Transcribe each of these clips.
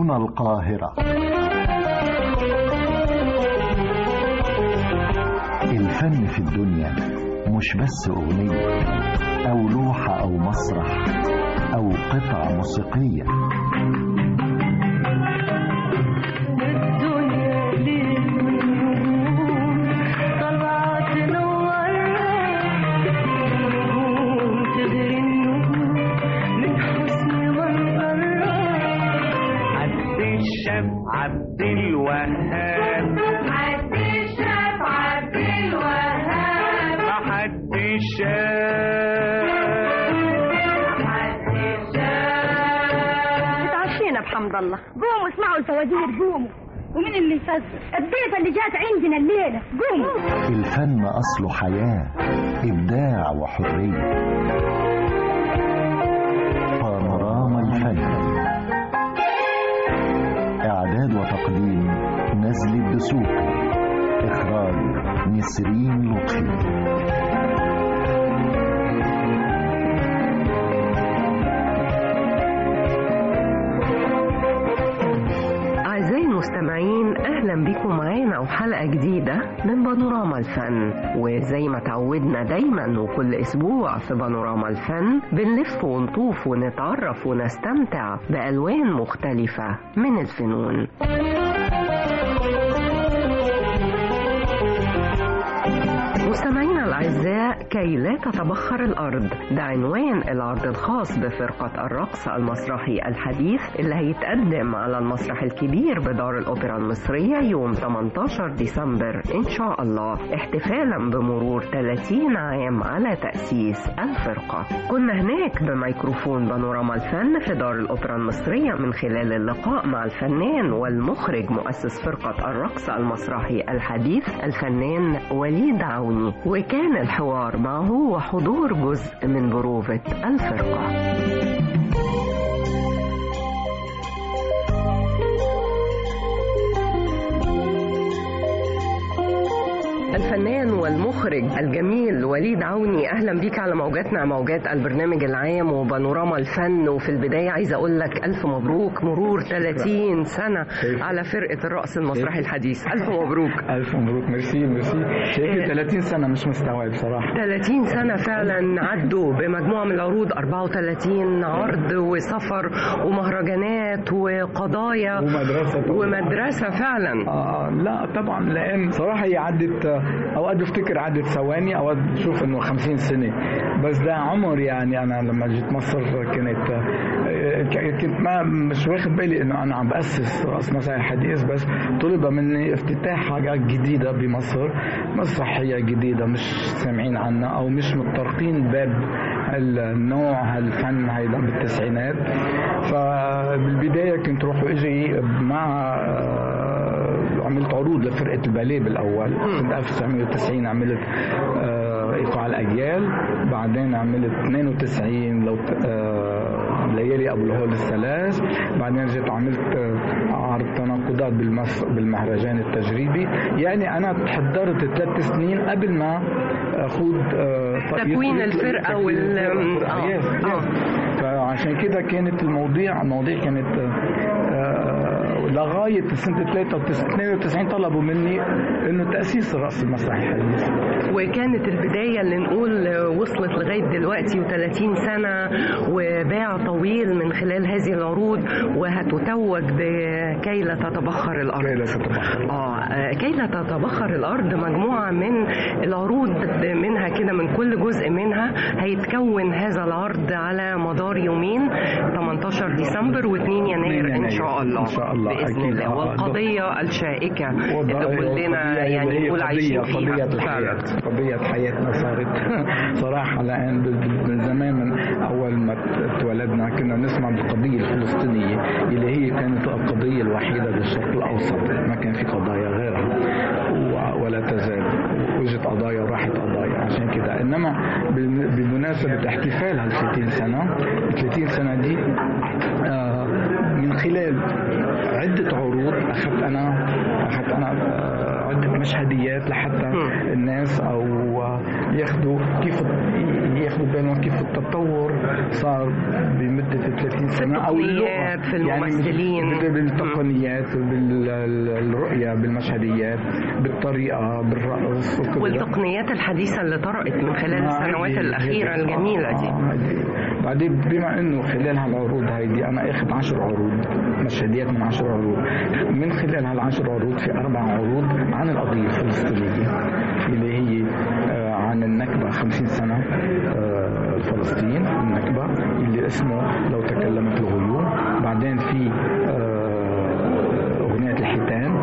هنا القاهرة الفن في الدنيا مش بس أغنية أو لوحة أو مسرح أو قطعة موسيقية الدنيا ليل ونجوم طلعت تنورنا نجوم تغري النجوم من حسن منظرها عبد الشاب عبد الوهاب عبد الشاف عبد الوهاب عبد الشاب عبد الشاف اتعشينا بحمد الله قوموا اسمعوا الفوازير قوموا ومين اللي يفزر الضيفة اللي جات عندنا الليلة قوموا الفن أصله حياة إبداع وحرية بانوراما الفن إعداد وتقديم نزل الدسوقي إخراج نسرين لطفي أعزائي المستمعين أهلا بكم معانا وحلقة جديدة من بانوراما الفن وزي ما تعودنا دايما وكل أسبوع في بانوراما الفن بنلف ونطوف ونتعرف ونستمتع بألوان مختلفة من الفنون مستمعينا الأعزاء كي لا تتبخر الأرض ده عنوان العرض الخاص بفرقة الرقص المسرحي الحديث اللي هيتقدم على المسرح الكبير بدار الأوبرا المصرية يوم 18 ديسمبر إن شاء الله احتفالا بمرور 30 عام على تأسيس الفرقة كنا هناك بميكروفون بانوراما الفن في دار الأوبرا المصرية من خلال اللقاء مع الفنان والمخرج مؤسس فرقة الرقص المسرحي الحديث الفنان وليد عوني وكان الحوار معه وحضور جزء من بروفة الفرقة الفنان والمخرج الجميل وليد عوني اهلا بيك على موجاتنا موجات البرنامج العام وبانوراما الفن وفي البدايه عايزه اقول لك الف مبروك مرور 30 سنه على فرقه الرقص المسرحي الحديث الف مبروك ألف مبروك ميرسي ميرسي شايف 30 سنة مش مستوعب صراحة 30 سنة فعلا عدوا بمجموعة من العروض 34 عرض وسفر ومهرجانات وقضايا ومدرسة طبعاً. ومدرسة فعلا آه لا طبعا لان صراحه هي عدت آه، اوقات بفتكر عدت ثواني اوقات بشوف انه 50 سنه بس ده عمر يعني انا لما جيت مصر كانت آه، ك- كنت ما مش واخد بالي انه انا عم باسس راس مسرح الحديث بس طلب مني افتتاح حاجات جديده بمصر مسرحيه جديده مش سامعين عنها او مش متطرقين باب النوع هالفن هيدا بالتسعينات فبالبدايه كنت روح واجي مع آه، عملت عروض لفرقه الباليه بالاول سنه 1990 عملت آه، ايقاع الاجيال بعدين عملت 92 لو ت- آه، ليالي ابو الهول الثلاث بعدين جيت عملت آه، عرض تناقضات بالمس بالمهرجان التجريبي يعني انا حضرت ثلاث سنين قبل ما اخوض آه، تكوين الفرقة وال- آه، يس آه. يس فعشان كده كانت المواضيع المواضيع كانت آه، لغايه سنه 92 طلبوا مني انه تاسيس الرقص المسرحي الحديث وكانت البداية اللي نقول وصلت لغاية دلوقتي و30 سنة وباع طويل من خلال هذه العروض وهتتوج بكي لا تتبخر الأرض كي لا تتبخر. آه آه، كي لا تتبخر الأرض مجموعة من العروض منها كده من كل جزء منها هيتكون هذا العرض على مدار يومين 18 ديسمبر و2 يناير إن يناير. شاء الله إن شاء الله، بإذن أكيد. الله آه، والقضية الشائكة اللي والله كلنا هي- يعني هي نقول عايشين قضية فيها قضية الحياة قضية حياتنا صارت صراحة لأن ب- من زمان من أول ما اتولدنا كنا نسمع بالقضية الفلسطينية اللي هي كانت القضية الوحيدة بالشرق الأوسط ما كان في قضايا غيرها و- ولا تزال وجدت قضايا وراحت قضايا عشان كده إنما بالم- بمناسبة احتفال هال 30 سنة 30 سنة دي آه، من خلال عدة عروض أخذت أنا أخذت أنا آه، عدة مشهديات لحتى الناس أو ياخذوا كيف ياخذوا بالهم كيف التطور صار بمده 30 سنه او اللغه التقنيات، في الممثلين. يعني بالتقنيات بالرؤيه بالمشهديات بالطريقه بالرقص وكل ده. والتقنيات الحديثة اللي طرأت من خلال آه، السنوات هيدي- الأخيرة هيدي- الجميلة آه، دي آه، هيدي. بعدين بما انه خلال هالعروض هيدي انا اخذ عشر عروض مشهديات من عشر عروض من خلال هالعشر عروض في اربع عروض عن القضيه الفلسطينيه اللي هي آه، عن النكبه 50 سنه آه، فلسطين النكبه اللي اسمه لو تكلمت الغيوم بعدين في آه، اغنيه الحيتان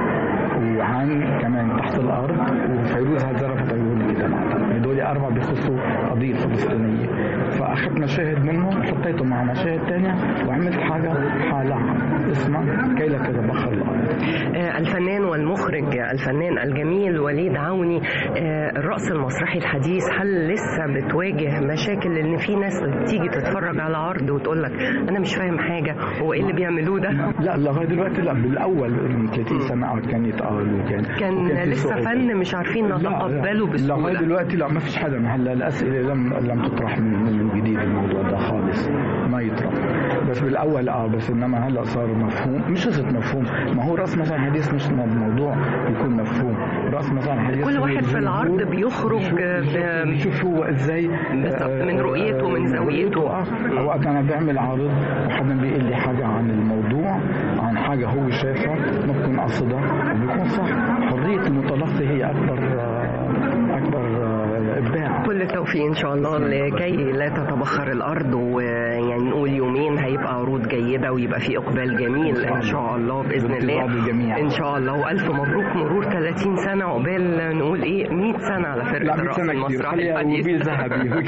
وعن كمان تحت الارض وفيروز هل زرفت عيونك دمعتها هدول اربع بيخصوا قضيه فلسطينيه فاخذت مشاهد منهم وحطيتهم مع مشاهد ثانيه وعملت حاجه حالها اسمها كي لا تتبخر الارض آه، الفنان والمخرج الفنان الجميل وليد عوني آه، الرقص المسرحي الحديث هل لسه بتواجه مشاكل ان في ناس تيجي تتفرج على عرض وتقول لك انا مش فاهم حاجه هو ايه اللي بيعملوه ده لا لغايه دلوقتي لا بالاول من 30 سنه آه، كان يتقال وكان كان وكان في لسه صعوبة. فن مش عارفين لا، لا. نتقبله لغايه بسهوله دلوقتي لا ما فيش حدا هلا الاسئله لم لم تطرح من من جديد الموضوع ده خالص ما يطرح بس بالاول اه بس انما هلا صار مفهوم مش قصه مفهوم ما هو راس مثلا حديث مش الموضوع يكون مفهوم راس مثلا حديث كل هو واحد في العرض الجمهور بيخرج يشوف- ب- يشوف هو ازاي بالظبط، آه، من رؤيته، من آه، زاويته. اه اوقات انا بعمل عرض وحدا بيقول لي حاجه عن الموضوع عن حاجه هو شافها ما بكون قصدها وبيكون صح حريه المتلقي هي اكبر آه، اكبر آه، ابداع كل التوفيق ان شاء الله لكي لا تتبخر الارض ويعني نقول يومين هيبقى عروض جيده ويبقى في اقبال جميل ان شاء الله باذن الله بانتظار الجميع. ان شاء الله والف مبروك مرور 30 سنه عقبال نقول ايه 100 سنه على فرقه لا 100 الرقص سنه كتير المسرحي خليها الحديث وبيل ذهبي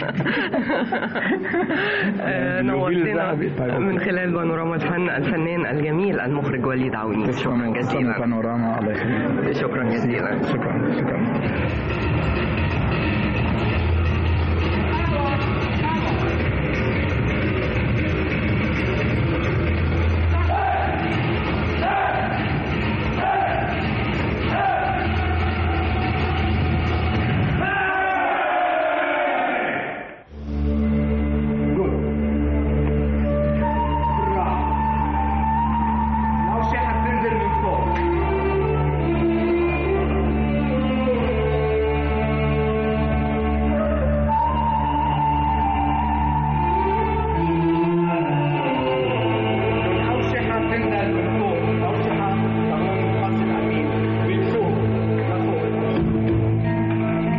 آه، الوبيل نورتنا الذهبي. طيب. من خلال بانوراما الفن الفنان الجميل المخرج وليد عوني شكرا تسلموا تسلموا جزيلا بانوراما الله يخليك شكرا جزيلا شكرا شكرا الموشة هتنزل من فوق الموشة هتنزل من فوق الموشة هتنزل من الخط الأمين من فوق لفوق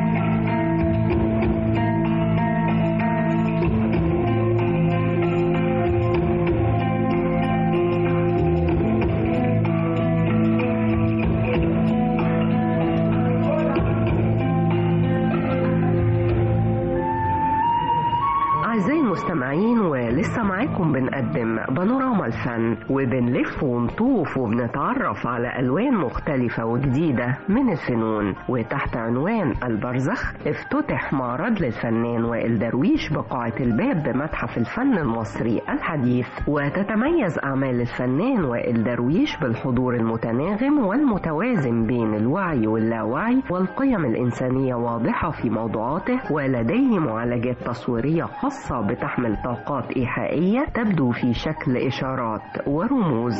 أعزائي المستمعين ولسه معاكم بنقدم بانوراما الفن وبنلف ونطوف وبنتعرف على ألوان مختلفة وجديدة من الفنون وتحت عنوان البرزخ افتتح معرض للفنان وائل درويش بقاعة الباب بمتحف الفن المصري الحديث وتتميز أعمال الفنان وائل درويش بالحضور المتناغم والمتوازن بين الوعي واللاوعي والقيم الإنسانية واضحة في موضوعاته ولديه معالجات تصويرية خاصة بتحمل طاقات إيحائية تبدو في شكل إشارات ورموز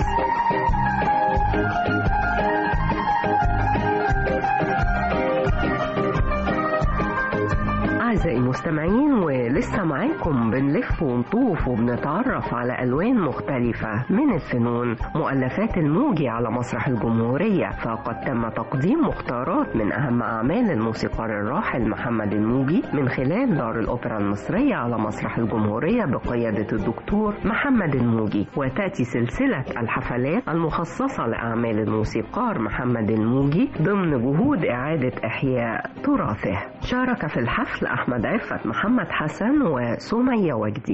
أعزائي المستمعين ولسه معاكم بنلف ونطوف وبنتعرف على ألوان مختلفة من الفنون مؤلفات الموجي على مسرح الجمهورية فقد تم تقديم مختارات من أهم أعمال الموسيقار الراحل محمد الموجي من خلال دار الأوبرا المصرية على مسرح الجمهورية بقيادة الدكتور محمد الموجي وتأتي سلسلة الحفلات المخصصة لأعمال الموسيقار محمد الموجي ضمن جهود إعادة إحياء تراثه شارك في الحفل أحمد عفت محمد حسن وسمية وجدي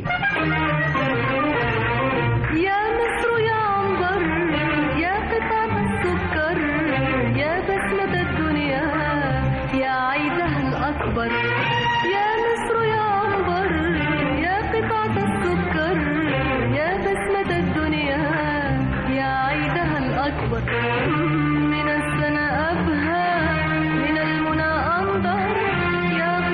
يا مصر يا عنبر يا قطعة السكر يا بسمة الدنيا يا عيدها الأكبر يا مصر يا عنبر يا قطعة السكر يا بسمة الدنيا يا عيدها الأكبر من السنة أبهى من المنى أنظر يا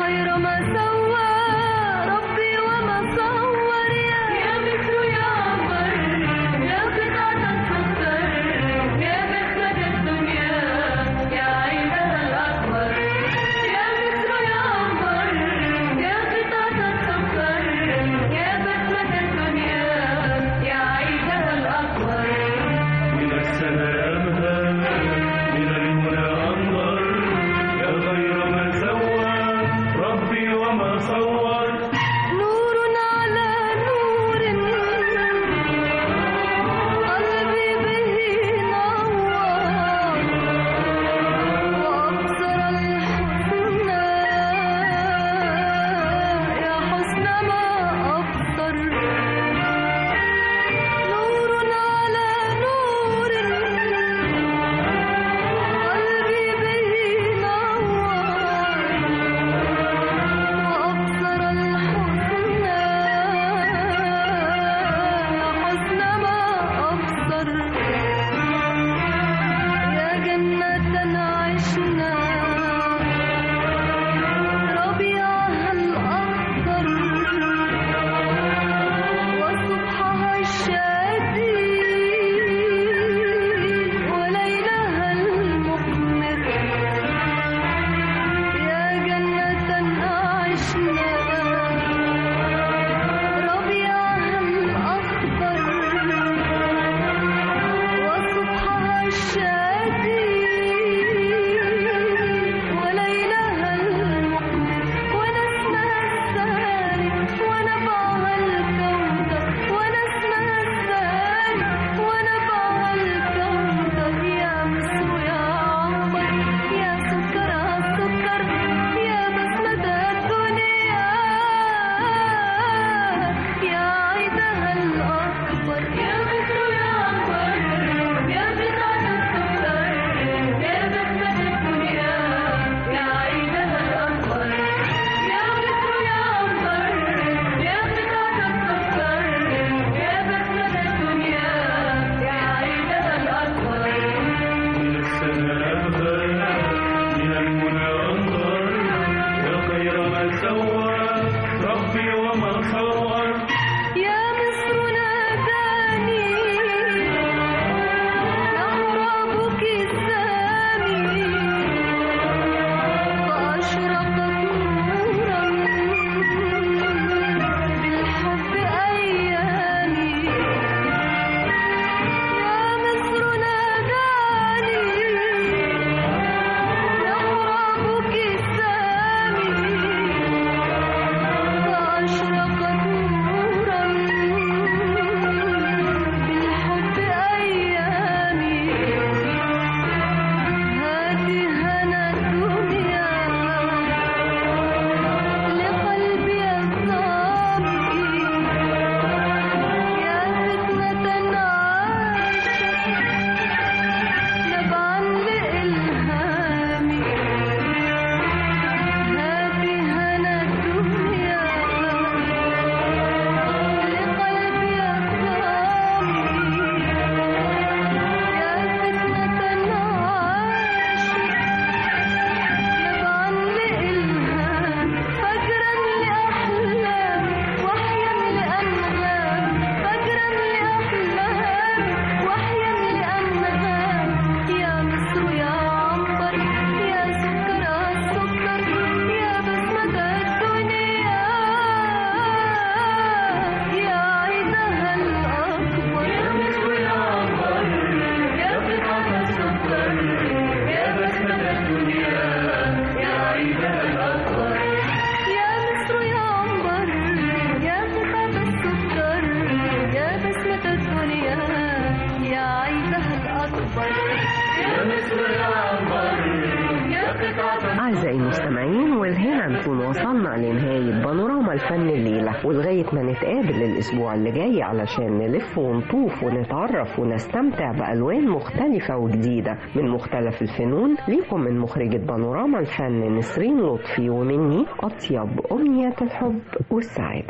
مستمعين والهنا نكون وصلنا لنهاية بانوراما الفن الليلة ولغاية ما نتقابل الأسبوع اللي جاي علشان نلف ونطوف ونتعرف ونستمتع بألوان مختلفة وجديدة من مختلف الفنون ليكم من مخرجة بانوراما الفن نسرين لطفي ومني أطيب أمنيات الحب والسعادة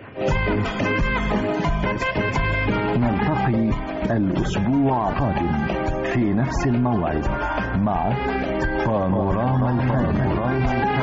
نلتقي الأسبوع القادم في نفس الموعد مع بانوراما الفن